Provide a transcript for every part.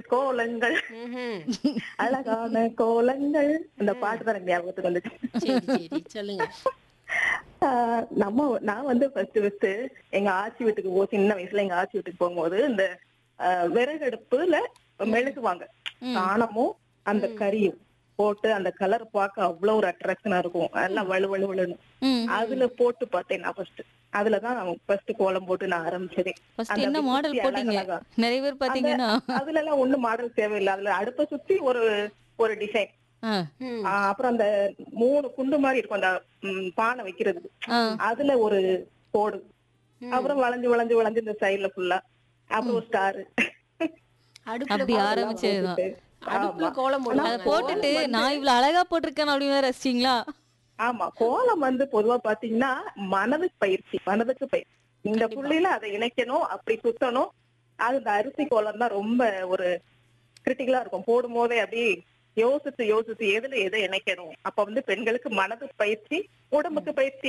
கோலங்கள் ம்ஹும். அழகான கோலங்கள் அந்த பாட்டு தான் எனக்கு ஞாபகத்துக்கு வந்துச்சு சரி சரி சொல்லுங்க ஆஹ் நம்ம நான் வந்து ஃபர்ஸ்ட் ஃபர்ஸ்ட் எங்க ஆச்சி வீட்டுக்கு போ சின்ன வயசுல எங்க ஆச்சி வீட்டுக்கு போகும்போது இந்த ஆஹ் விறகடுப்புல மெழுகுவாங்க சாணமும் அந்த கறியும் போட்டு அந்த கலர் பார்க்க அவ்வளவு ஒரு அட்ராக்ஷனா இருக்கும் எல்லாம் வலு வலு வலுன்னு ம் அதுல போட்டு பார்த்தேன் நான் ஃபர்ஸ்ட் அதுலதான் ஃபர்ஸ்ட் கோலம் போட்டு நான் ஆரம்பிச்சதே ஃபர்ஸ்ட் அந்த என்ன அப்படி மாடல் சுத்தி போட்டீங்க அழகழகா. நிறைய பேர் பாத்தீங்கன்னா அதுல எல்லாம் ஒண்ணும் மாடல் தேவையில்லை அதுல அடுப்பை சுத்தி ஒரு ஒரு டிசைன் ஆ, ம். அப்புறம் அந்த மூணு குண்டு மாதிரி இருக்கும் அந்த ம், பானை வைக்கிறது ஆ. அதுல ஒரு கோடு அப்புறம் வளைஞ்சு வளைஞ்சு வளைஞ்சு இந்த சைடுல ஃபுல்லா அப்புறம் ஒரு ஸ்டார் அடுப்புல அப்படி கோலம் ஆரம்பிச்சதுதான் அடுப்புல கோலம் அதை போடுவாங்க போட்டுட்டு நான் இவ்வளவு அழகா போட்டிருக்கேன் அப்படின்னு வேற ரசிச்சீங்களா ஆமா கோலம் வந்து பொதுவா பாத்தீங்கன்னா மனதுக்கு பயிற்சி மனதுக்கு பயிற்சி இந்த புள்ளியில அதை இணைக்கணும் அப்படி சுத்தணும் அது இந்த அரிசி கோலம் தான் ரொம்ப ஒரு கிரிட்டிக்கலா இருக்கும் போடும் போதே அப்படி யோசிச்சு யோசிச்சு எதுல எதை இணைக்கணும் அப்ப வந்து பெண்களுக்கு மனது பயிற்சி உடம்புக்கு பயிற்சி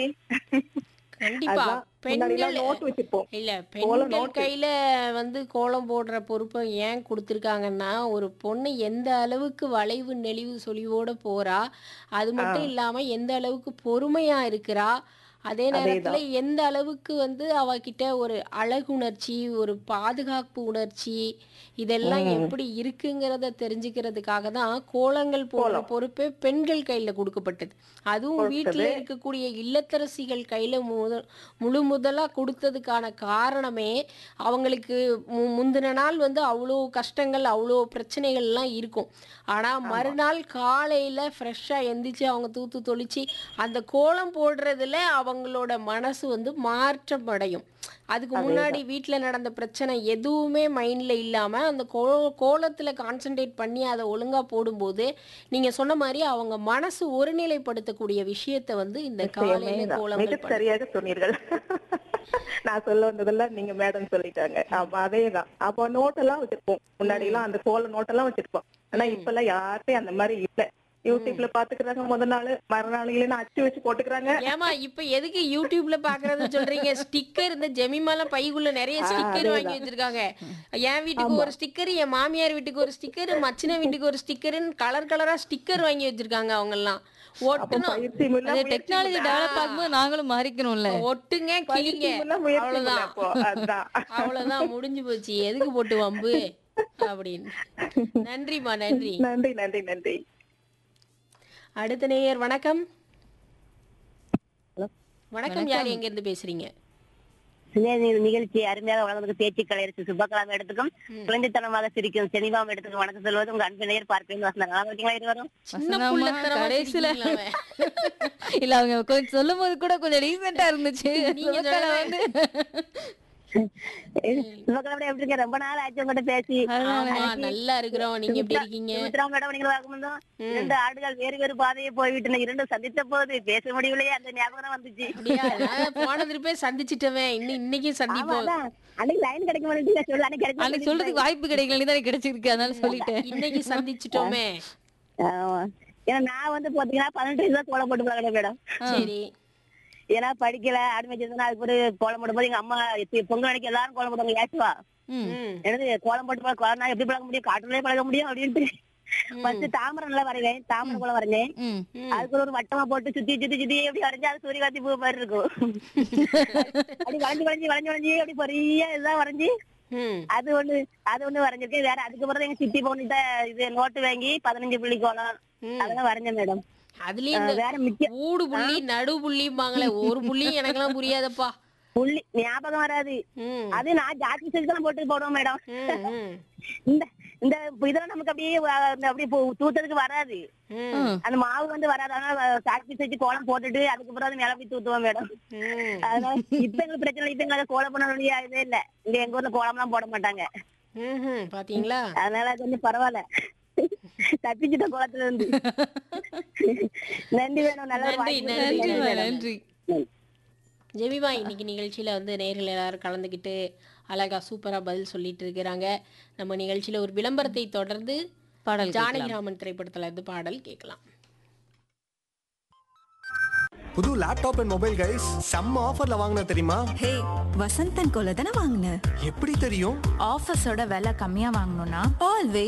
கண்டிப்பா அதான் முன்னாடி பெண்கள் நோட்டு வச்சிருப்போம் இல்ல கோலம் பெண்கள் நோட்டு. கையில வந்து கோலம் போடுற பொறுப்பை ஏன் கொடுத்துருக்காங்கன்னா ஒரு பொண்ணு எந்த அளவுக்கு வளைவு நெளிவு சொலிவோட போறா அது மட்டும் இல்லாம எந்த அளவுக்கு பொறுமையா இருக்கிறா அதே நேரத்துல எந்த அளவுக்கு வந்து அவகிட்ட ஒரு அழகுணர்ச்சி ஒரு பாதுகாப்பு உணர்ச்சி இதெல்லாம் எப்படி இருக்குங்கிறத தெரிஞ்சுக்கிறதுக்காக தான் கோலங்கள் போடுற பொறுப்பே பெண்கள் கையில கொடுக்கப்பட்டது அதுவும் வீட்டுல இருக்கக்கூடிய இல்லத்தரசிகள் கையில முத முழு முதலா கொடுத்ததுக்கான காரணமே அவங்களுக்கு மு- முந்தின நாள் வந்து அவ்வளோ கஷ்டங்கள் அவ்வளோ பிரச்சனைகள்லாம் இருக்கும் ஆனா மறுநாள் காலையில ஃப்ரெஷ்ஷா எந்திரிச்சு அவங்க தூத்து தொளிச்சு அந்த கோலம் போடுறதுல அவங்களோட மனசு வந்து மாற்றம் அடையும் அதுக்கு முன்னாடி வீட்டில் நடந்த பிரச்சனை எதுவுமே மைண்டில் இல்லாமல் அந்த கோ கோலத்தில் கான்சென்ட்ரேட் பண்ணி அதை ஒழுங்காக போடும்போது நீங்கள் சொன்ன மாதிரி அவங்க மனசு ஒருநிலைப்படுத்தக்கூடிய விஷயத்தை வந்து இந்த காலையில் கோலங்கள் மிக சரியாக சொன்னீர்கள் நான் சொல்ல வந்ததெல்லாம் நீங்க மேடம் சொல்லிட்டாங்க ஆமா அதேதான் அப்போ நோட்டெல்லாம் வச்சிருப்போம் முன்னாடி எல்லாம் அந்த கோல நோட்டெல்லாம் வச்சிருப்போம் ஆனா இப்ப எல்லாம் யார்கிட்டயும் அந்த மாதிரி இல்ல யூடியூப்ல பாத்துக்கிறாங்க முத நாள் மறுநாள் இல்லைன்னா அச்சு வச்சு போட்டுக்கிறாங்க ஏமா இப்ப எதுக்கு யூடியூப்ல பாக்குறது சொல்றீங்க ஸ்டிக்கர் இந்த ஜெமிமால பைக்குள்ள நிறைய ஸ்டிக்கர் வாங்கி வச்சிருக்காங்க என் வீட்டுக்கு ஒரு ஸ்டிக்கர் என் மாமியார் வீட்டுக்கு ஒரு ஸ்டிக்கர் மச்சின வீட்டுக்கு ஒரு ஸ்டிக்கர்னு கலர் கலரா ஸ்டிக்கர் வாங்கி வச்சிருக்காங்க அவங்க எல்லாம் ஒட்டணும் பயிற்சியும் இல்ல அது முயற்சியும் டெக்னாலஜி இல்ல. டெவலப் ஆகும்போது நாங்களும் மாறிக்கணும்ல ஒட்டுங்க கிளிங்க பயிற்சியும் இல்ல, முயற்சியும் இல்ல அவ்வளவுதான் அப்போ. அதான். அவ்வளவுதான் முடிஞ்சு போச்சு எதுக்கு போட்டு வம்பு அப்படின்னு நன்றிமா நன்றி நன்றி நன்றி நன்றி அடுத்த நேயர் வணக்கம் வணக்கம் யார் எங்க இருந்து பேசுறீங்க சிநேகிதி நிகழ்ச்சி அருமையாக வளர்ந்ததுக்கு பேச்சு கலையரசு சுபகலாம் எடுத்துக்கும் குழந்தைத்தனமாக சிரிக்கும் செனிவாம் எடுத்துக்கும் வணக்கம் சொல்வது உங்க அன்பு நேயர் பார்ப்பேன் வசந்தா நல்லா இருக்கீங்களா இருவரும் சின்ன வசனமா, புள்ளத்தனமா கடைசில சிரிக்கிறீங்களா அவன்? இல்ல அவங்க கொஞ்சம் சொல்லும் போது கூட கொஞ்சம் ரீசெண்டா இருந்துச்சு நீங்க சுபக்கலா சொல்லுங்க. வந்து சுபகலாம் எப்படி இருக்கீங்க ரொம்ப நாள் ஆச்சு உங்ககிட்ட பேசி ஆமா நல்லா இருக்கிறோம் நீங்க எப்படி இருக்கீங்க சுமித்ரா மேடம் நீங்க பார்க்கும்போது இரண்டு ஆடுகள் வேறு வேறு பாதையை போய்விட்டன இரண்டு சந்தித்த போது பேச முடியலையே அந்த ஞாபகம் வந்துச்சு அப்படியா நான் போன திருப்பே சந்திச்சிட்டவன் இன்னும் இன்னைக்கும் ஆமா சந்திப்போம் அதான் அன்னைக்கு லைன் கிடைக்க மாட்டேங்குது சொல்லு அன்னைக்கு கிடைக்க அன்னைக்கு சொல்றதுக்கு வாய்ப்பு கிடைக்கல நீ தானே கிடைச்சிருக்கு அதனால சொல்லிட்டேன் இன்னைக்கு சந்திச்சிட்டோமே ஆமா. ஏன்னா நான் வந்து பாத்தீங்கன்னா பதினெட்டு வயசு தான் கோலம் போட்டு பழகினேன் மேடம் சரி ஏன்னா படிக்கல ஆடு மேய்ச்சதுன்னா அதுக்கு ஒரு கோலம் போடும்போது எங்க அம்மா இப்ப பொங்கல் அன்னைக்கு எல்லாரும் கோலம் போடுவாங்க ஏசுவா ம். ம். எனது கோலம் போட்டு பழக நான் எப்படி பழக முடியும் காட்டுலயே பழக முடியும் அப்படின்ட்டு ஃபர்ஸ்ட் தாமரை நல்லா வரைவேன் தாமரை கோலம் வரைஞ்சேன் ம். அதுக்கு ஒரு வட்டமா போட்டு சுத்தி சுத்தி சுத்தி எப்படி வரைஞ்சா அது சூரியகாந்தி பூ மாதிரி இருக்கும் அப்படி வளைஞ்சு வளைஞ்சு வளைஞ்சு வளைஞ்சு அப்படி பெரிய இதா வரைஞ்சு ம். அது ஒண்ணு அது ஒண்ணு வரைஞ்சிருக்கேன் வேற அதுக்கப்புறம் எங்க சித்தி பொண்ணுகிட்ட இது நோட்டு வாங்கி பதினஞ்சு புள்ளி கோலம் ம். அதெல்லாம் வரைஞ்சேன் மேடம் அதுலயும் இந்த வேற மிக்க ஊடு புள்ளி நடு புள்ளிம்பாங்களே ஒரு புள்ளியும் எனக்கெல்லாம் புரியாதப்பா புள்ளி ஞாபகம் வராது ம். அது நான் ஜாக்கி செஞ்சு தான் போட்டு போடுவேன் மேடம் ம், ம். இந்த இந்த இதெல்லாம் நமக்கு அப்படியே வ- இந்த அப்படியே போ- தூத்துறதுக்கு வராது ம். அந்த மாவு வந்து வராது அதனால சாக்கி செஞ்சு கோலம் போட்டுட்டு அதுக்கப்புறம் அது மேல போய் தூத்துவோம் மேடம் ம். அதனால இப்ப எங்களுக்கு பிரச்சனை இல்லை. இப்ப எங்களுக்கு கோலம் பண்ண வேண்டிய இதே இல்ல இங்க எங்க ஊர்ல கோலம் எல்லாம் போட மாட்டாங்க ம்ஹும். பாத்தீங்களா அதனால அது கொஞ்சம் பரவாயில்ல தப்பிச்சுட்ட கோலத்துல இருந்து நன்றி வேணும் நல்ல ஒரு நன்றி, வாய்ப்பு நன்றி, நன்றி கொடுத்தீங்க. நன்றி ஜெமிமா இன்னைக்கு நிகழ்ச்சியில வந்து நேரில் எல்லாரும் கலந்துக்கிட்டு அழகா சூப்பரா பதில் சொல்லிட்டு இருக்கிறாங்க நம்ம நிகழ்ச்சியில ஒரு விளம்பரத்தை தொடர்ந்து பாடல் ஜானகிராமன் திரைப்படத்துல இருந்து பாடல் கேட்கலாம் புது லேப்டாப் அண்ட் மொபைல் கைஸ் செம்ம ஆஃபர்ல வாங்கின தெரியுமா ஹே வசந்தன் கோல தானே வாங்கின எப்படி தெரியும் ஆஃபீஸோட விலை கம்மியா வாங்கணும்னா ஆல்வேஸ்